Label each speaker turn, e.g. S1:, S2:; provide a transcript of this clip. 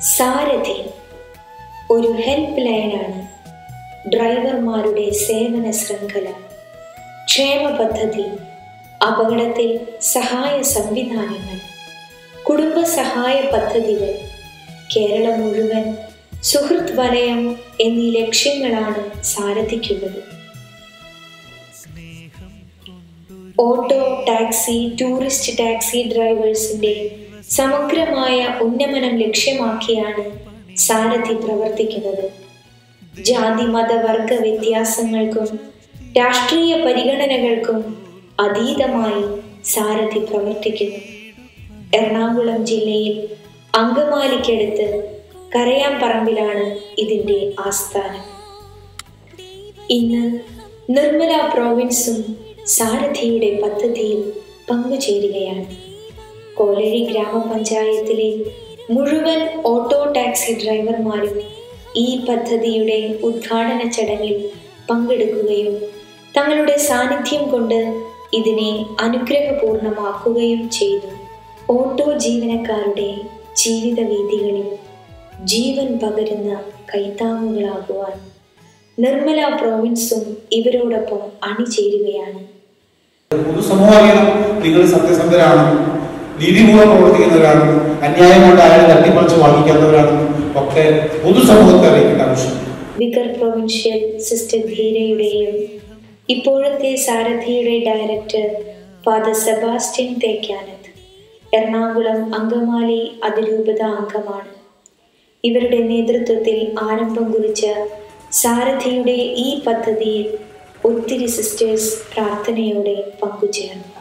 S1: സാരഥി ഒരു ഹെൽപ്പ് ലൈനാണ് ഡ്രൈവർമാരുടെ സേവന ശൃംഖല ക്ഷേമ പദ്ധതി അപകടത്തിൽ സഹായ സംവിധാനങ്ങൾ കുടുംബ സഹായ പദ്ധതികൾ കേരളം മുഴുവൻ സുഹൃത്ത് വലയം എന്നീ ലക്ഷ്യങ്ങളാണ് സാരഥിക്കുള്ളത് ഓട്ടോ ടാക്സി ടൂറിസ്റ്റ് ടാക്സി ഡ്രൈവേഴ്സിന്റെ സമഗ്രമായ ഉന്നമനം ലക്ഷ്യമാക്കിയാണ് സാരഥി പ്രവർത്തിക്കുന്നത് ജാതി മത വർഗ വ്യത്യാസങ്ങൾക്കും രാഷ്ട്രീയ പരിഗണനകൾക്കും അതീതമായി സാരഥി പ്രവർത്തിക്കുന്നു എറണാകുളം ജില്ലയിൽ അങ്കമാലിക്കടുത്ത് കരയാമ്പറമ്പിലാണ് ഇതിൻ്റെ ആസ്ഥാനം ഇന്ന് നിർമ്മല പ്രോവിൻസും സാരഥിയുടെ പദ്ധതിയിൽ പങ്കുചേരുകയാണ് കോലഴി ഗ്രാമപഞ്ചായത്തിലെ മുഴുവൻ ഓട്ടോ ടാക്സി ഡ്രൈവർമാരും ഈ പദ്ധതിയുടെ ഉദ്ഘാടന ചടങ്ങിൽ പങ്കെടുക്കുകയും തങ്ങളുടെ സാന്നിധ്യം കൊണ്ട് ഇതിനെ അനുഗ്രഹപൂർണമാക്കുകയും ചെയ്തു ഓട്ടോ ജീവനക്കാരുടെ ജീവിത വീതികളിൽ ജീവൻ പകരുന്ന കൈത്താങ്ങുകളാകുവാൻ നിർമ്മല പ്രോവിൻസും ഇവരോടൊപ്പം അണിചേരുകയാണ്
S2: പൊതുസമൂഹം അറിയണം നിങ്ങൾ സത്യസന്ധരാണ് നീതിപൂർവ്വം പ്രവർത്തിക്കുന്നവരാണ് അന്യായമായിട്ട് അയാളെ തട്ടിപ്പറിച്ച് വാങ്ങിക്കാത്തവരാണ് ഒക്കെ പൊതുസമൂഹത്തെ അറിയിക്കേണ്ട ആവശ്യം
S1: വികർ പ്രൊവിൻഷ്യൽ സിസ്റ്റർ ധീരയുടെയും ഇപ്പോഴത്തെ സാരഥിയുടെ ഡയറക്ടർ ഫാദർ സെബാസ്റ്റ്യൻ തേക്കാനത്ത് എറണാകുളം അങ്കമാലി അതിരൂപത അംഗമാണ് ഇവരുടെ നേതൃത്വത്തിൽ ആരംഭം കുറിച്ച സാരഥിയുടെ ഈ പദ്ധതിയിൽ ഒത്തിരി സിസ്റ്റേഴ്സ് പ്രാർത്ഥനയോടെ പങ്കുചേർന്നു